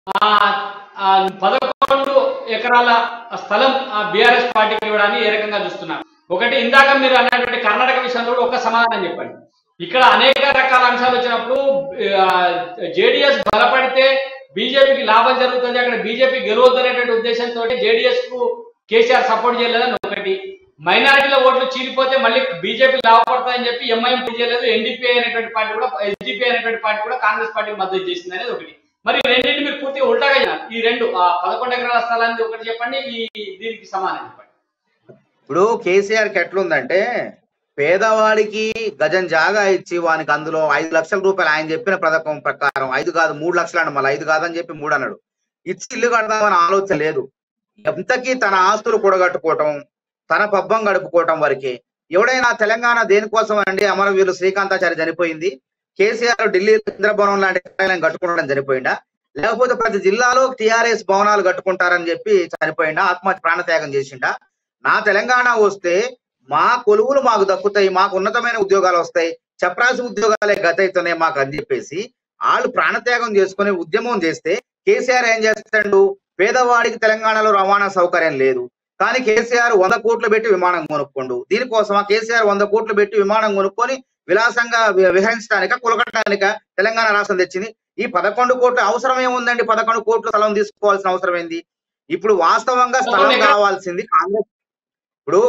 ఆ, ఆ, పదకొండు ఎకరాల స్థలం బీఆర్ఎస్ పార్టీకి ఇవ్వడాన్ని ఏ రకంగా చూస్తున్నారు ఒకటి ఇందాక మీరు అన్నటువంటి కర్ణాటక విషయంలో కూడా ఒక సమాధానం చెప్పండి ఇక్కడ అనేక రకాల అంశాలు వచ్చినప్పుడు జేడిఎస్ బలపడితే బీజేపీకి లాభం జరుగుతుంది అక్కడ బీజేపీ గెలవద్దు అనేటువంటి ఉద్దేశంతో జేడిఎస్ కు కేసీఆర్ సపోర్ట్ చేయలేదని ఒకటి మైనారిటీల ఓట్లు చీలిపోతే మళ్ళీ బీజేపీ లాభపడతాయని చెప్పి ఎంఐఎం చేయలేదు ఎన్డీపీ అనేటువంటి పార్టీ కూడా ఎస్డిపి అనేటువంటి పార్టీ కూడా కాంగ్రెస్ పార్టీకి మద్దతు చేసింది అనేది ఒకటి మరి ఈ రెండింటి మీరు పూర్తిగా ఉల్టాగా చెప్పారు. ఈ రెండు ఆ పదకొండు ఎకరాల స్థలాన్ని ఒకటి చెప్పండి ఈ దీనికి సమానం చెప్పండి ఇప్పుడు కేసీఆర్ కి ఎట్లుందంటే పేదవాడికి గజం జాగా ఇచ్చి వానికి అందులో ఐదు లక్షల రూపాయలు ఆయన చెప్పిన పథకం ప్రకారం ఐదు కాదు మూడు లక్షలు అన్నాడు మళ్ళీ ఐదు కాదని చెప్పి మూడు అన్నాడు ఇచ్చి ఇల్లు కడదామని ఆలోచన లేదు ఎంతకీ తన ఆస్తులు కూడగట్టుకోవటం తన పబ్బం గడుపుకోవటం వరకే ఎవడైనా తెలంగాణ దేనికోసం అండి అమరవీరులు శ్రీకాంతాచారి చనిపోయింది కేసీఆర్ ఢిల్లీ ఇంద్రభవనం లాంటి కార్యాలయం కట్టుకోవడం చనిపోయిందా లేకపోతే ప్రతి జిల్లాలో టిఆర్ఎస్ భవనాలు కట్టుకుంటారని చెప్పి చనిపోయిందా ఆత్మహత్య ప్రాణత్యాగం చేసిండా నా తెలంగాణ వస్తే మా కొలువులు మాకు దక్కుతాయి మాకు ఉన్నతమైన ఉద్యోగాలు వస్తాయి చప్రాసి ఉద్యోగాలే గత అవుతున్నాయి మాకు అని చెప్పేసి వాళ్ళు ప్రాణత్యాగం చేసుకుని ఉద్యమం చేస్తే కేసీఆర్ ఏం చేస్తాడు పేదవాడికి తెలంగాణలో రవాణా సౌకర్యం లేదు కానీ కేసీఆర్ వంద కోట్లు పెట్టి విమానం కొనుక్కోండు దీనికోసం కేసీఆర్ వంద కోట్లు పెట్టి విమానం కొనుక్కొని విలాసంగా వి- విహరించడానిక కులకటానిక తెలంగాణ రాష్ట్రం తెచ్చింది ఈ పదకొండు కోట్లు అవసరం ఏముందండి పదకొండు కోట్ల స్థలం తీసుకోవాల్సిన అవసరం ఏంది ఇప్పుడు వాస్తవంగా స్థలం కావాల్సింది కాంగ్రెస్ ఇప్పుడు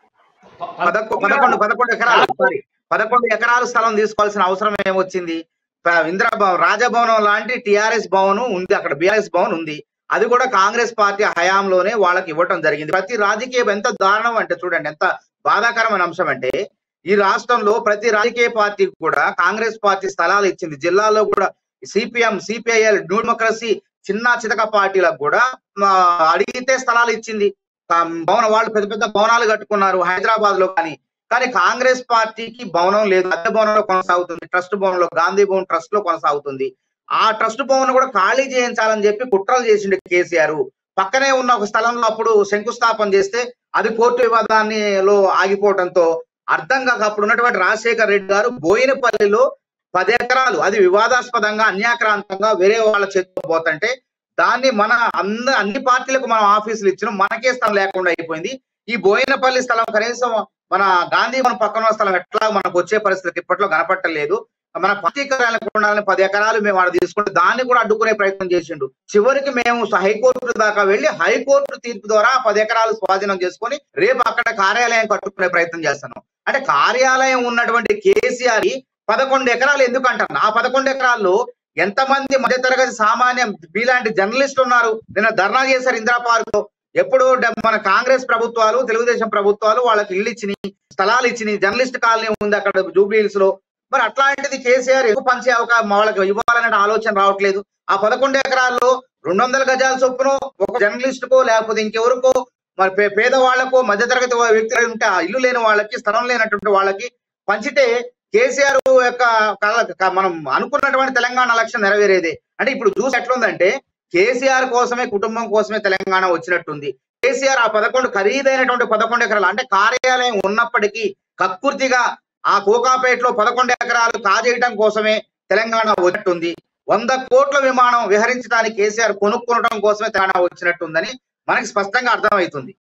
పదకొ పదకొండు పదకొండు ఎకరాలు సారీ పదకొండు ఎకరాలు స్థలం తీసుకోవాల్సిన అవసరం ఏమొచ్చింది ప- ఇందిరాభవన్ రాజభవనం లాంటి టిఆర్ఎస్ భవనం ఉంది అక్కడ బిఆర్ఎస్ భవన్ ఉంది అది కూడా కాంగ్రెస్ పార్టీ హయాంలోనే వాళ్ళకి ఇవ్వటం జరిగింది ప్రతి రాజకీయం ఎంత దారుణం అంటే చూడండి ఎంత బాధాకరమైన అంశం అంటే ఈ రాష్ట్రంలో ప్రతి రాజకీయ పార్టీకి కూడా కాంగ్రెస్ పార్టీ స్థలాలు ఇచ్చింది జిల్లాలో కూడా సిపిఎం సిపిఐఎల్ డెమోక్రసీ చిన్న చితక పార్టీలకు కూడా ఆ, అడిగితే స్థలాలు ఇచ్చింది ఆ, భవన వాళ్ళు పెద్ద పెద్ద భవనాలు కట్టుకున్నారు హైదరాబాద్ లో కానీ కానీ కాంగ్రెస్ పార్టీకి భవనం లేదు అద్దె భవనంలో కొనసాగుతుంది ట్రస్ట్ భవనంలో గాంధీ భవన్ ట్రస్ట్ లో కొనసాగుతుంది ఆ ట్రస్ట్ భవన్ కూడా ఖాళీ చేయించాలని చెప్పి కుట్రలు చేసిండు కేసీఆర్ పక్కనే ఉన్న ఒక స్థలంలో అప్పుడు శంకుస్థాపన చేస్తే అది కోర్టు వివాదాన్ని లో ఆగిపోవడంతో అర్థం కాక అప్పుడు ఉన్నటువంటి రాజశేఖర్ రెడ్డి గారు బోయినపల్లిలో పది ఎకరాలు అది వివాదాస్పదంగా అన్యాక్రాంతంగా వేరే వాళ్ళ చేతిలో పోతుంటే దాన్ని మన అంద అన్ని పార్టీలకు మనం ఆఫీసులు ఇచ్చినాం మనకే స్థలం లేకుండా అయిపోయింది ఈ బోయినపల్లి స్థలం కనీసం మన గాంధీ మన పక్కన ఉన్న స్థలం ఎట్లా మనకు వచ్చే పరిస్థితి ఇప్పట్లో కనపట్టలేదు మన పార్టీ కార్యాలయం ఉండాలని పది ఎకరాలు మేము ఆడ తీసుకుంటే దాన్ని కూడా అడ్డుకునే ప్రయత్నం చేసిండు చివరికి మేము హైకోర్టు దాకా వెళ్లి హైకోర్టు తీర్పు ద్వారా ఆ పది ఎకరాలు స్వాధీనం చేసుకొని రేపు అక్కడ కార్యాలయం కట్టుకునే ప్రయత్నం చేస్తున్నాం అంటే కార్యాలయం ఉన్నటువంటి కేసీఆర్ పదకొండు ఎకరాలు ఎందుకు అంటాను ఆ పదకొండు ఎకరాల్లో ఎంతమంది మధ్యతరగతి సామాన్య మీలాంటి జర్నలిస్టులు ఉన్నారు నిన్న ధర్నా చేశారు ఇందిరా పార్క్ లో ఎప్పుడు డ- మన కాంగ్రెస్ ప్రభుత్వాలు తెలుగుదేశం ప్రభుత్వాలు వాళ్ళకి ఇల్లు ఇచ్చినాయి స్థలాలు ఇచ్చినాయి జర్నలిస్ట్ కాలనీ ఉంది అక్కడ జూబ్లీ హిల్స్ లో మరి అట్లాంటిది కేసీఆర్ ఎక్కువ పంచే అవకాశం వాళ్ళకి ఇవ్వాలనే ఆలోచన రావట్లేదు ఆ పదకొండు ఎకరాల్లో రెండు వందల గజాల చొప్పున ఒక జర్నలిస్ట్ కో లేకపోతే ఇంకెవరికో మరి పే- పేదవాళ్లకో మధ్యతరగతి వ్యక్తులు ఉంటే ఆ ఇల్లు లేని వాళ్ళకి స్థలం లేనటువంటి వాళ్ళకి పంచితే కేసీఆర్ యొక్క కల- క- మనం అనుకున్నటువంటి తెలంగాణ లక్ష్యం నెరవేరేదే అంటే ఇప్పుడు చూసి ఎట్లుందంటే కేసీఆర్ కోసమే కుటుంబం కోసమే తెలంగాణ వచ్చినట్టుంది కేసీఆర్ ఆ పదకొండు ఖరీదైనటువంటి పదకొండు ఎకరాలు అంటే కార్యాలయం ఉన్నప్పటికీ కక్కుర్తిగా ఆ కోకాపేటలో పదకొండు ఎకరాలు కాజేయడం కోసమే తెలంగాణ వచ్చినట్టుంది వంద కోట్ల విమానం విహరించడానికి కేసీఆర్ కొనుక్కోవడం కోసమే తెలంగాణ వచ్చినట్టుందని మనకి స్పష్టంగా అర్థమవుతుంది